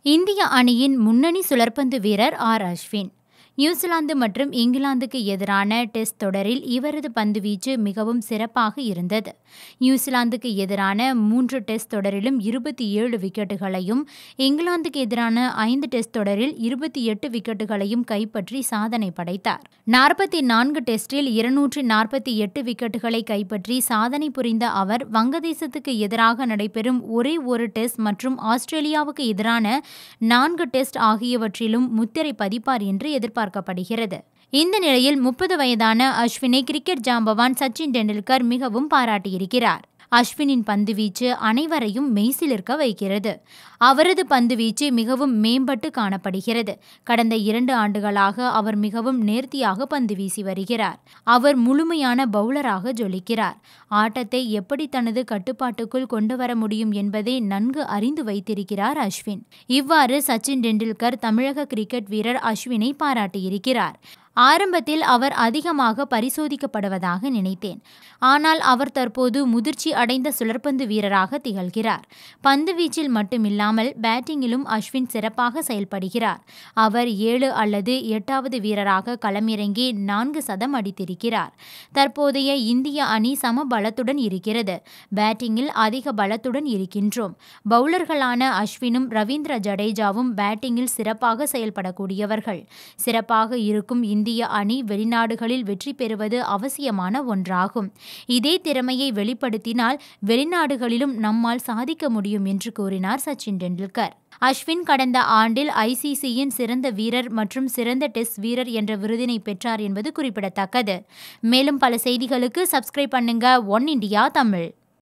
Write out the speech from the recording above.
இந்திய அணியின் முன்னணி சுழற்பந்து வீரர் ஆர் அஸ்வின் நியூசிலாந்து மற்றும் இங்கிலாந்துக்கு எதிரான டெஸ்ட் தொடரில் இவரது பந்துவீச்சு மிகவும் சிறப்பாக இருந்தது நியூசிலாந்துக்கு எதிரான மூன்று டெஸ்ட் தொடரிலும் இருபத்தி ஏழு விக்கெட்டுகளையும் இங்கிலாந்துக்கு எதிரான ஐந்து டெஸ்ட் தொடரில் இருபத்தி எட்டு விக்கெட்டுகளையும் கைப்பற்றி சாதனை படைத்தார் நாற்பத்தி நான்கு டெஸ்டில் இருநூற்றி நாற்பத்தி எட்டு விக்கெட்டுகளை கைப்பற்றி சாதனை புரிந்த அவர் வங்கதேசத்துக்கு எதிராக நடைபெறும் ஒரே ஒரு டெஸ்ட் மற்றும் ஆஸ்திரேலியாவுக்கு எதிரான நான்கு டெஸ்ட் ஆகியவற்றிலும் முத்திரை பதிப்பார் என்று எதிர்பார்க்கிறார் எதிர்பார்க்கப்படுகிறது இந்த நிலையில் முப்பது வயதான அஸ்வினை கிரிக்கெட் ஜாம்பவான் சச்சின் டெண்டுல்கர் மிகவும் பாராட்டியிருக்கிறார் அஸ்வினின் பந்துவீச்சு அனைவரையும் மெய்சிலிருக்க வைக்கிறது அவரது பந்துவீச்சு மிகவும் மேம்பட்டு காணப்படுகிறது கடந்த இரண்டு ஆண்டுகளாக அவர் மிகவும் நேர்த்தியாக பந்து வீசி வருகிறார் அவர் முழுமையான பவுலராக ஜொலிக்கிறார் ஆட்டத்தை எப்படி தனது கட்டுப்பாட்டுக்குள் கொண்டு வர முடியும் என்பதை நன்கு அறிந்து வைத்திருக்கிறார் அஸ்வின் இவ்வாறு சச்சின் டெண்டுல்கர் தமிழக கிரிக்கெட் வீரர் அஸ்வினை பாராட்டியிருக்கிறார் ஆரம்பத்தில் அவர் அதிகமாக பரிசோதிக்கப்படுவதாக நினைத்தேன் ஆனால் அவர் தற்போது முதிர்ச்சி அடைந்த சுழற்பந்து வீரராக திகழ்கிறார் பந்து வீச்சில் மட்டுமில்லாமல் பேட்டிங்கிலும் அஸ்வின் சிறப்பாக செயல்படுகிறார் அவர் ஏழு அல்லது எட்டாவது வீரராக களமிறங்கி நான்கு சதம் அடித்திருக்கிறார் தற்போதைய இந்திய அணி சம பலத்துடன் இருக்கிறது பேட்டிங்கில் அதிக பலத்துடன் இருக்கின்றோம் பவுலர்களான அஸ்வினும் ரவீந்திர ஜடேஜாவும் பேட்டிங்கில் சிறப்பாக செயல்படக்கூடியவர்கள் சிறப்பாக இருக்கும் இந்திய அணி வெளிநாடுகளில் வெற்றி பெறுவது அவசியமான ஒன்றாகும் இதே திறமையை வெளிப்படுத்தினால் வெளிநாடுகளிலும் நம்மால் சாதிக்க முடியும் என்று கூறினார் சச்சின் டெண்டுல்கர் அஸ்வின் கடந்த ஆண்டில் ஐசிசியின் சிறந்த வீரர் மற்றும் சிறந்த டெஸ்ட் வீரர் என்ற விருதினை பெற்றார் என்பது குறிப்பிடத்தக்கது மேலும் பல செய்திகளுக்கு சப்ஸ்கிரைப் பண்ணுங்க ஒன் இண்டியா தமிழ்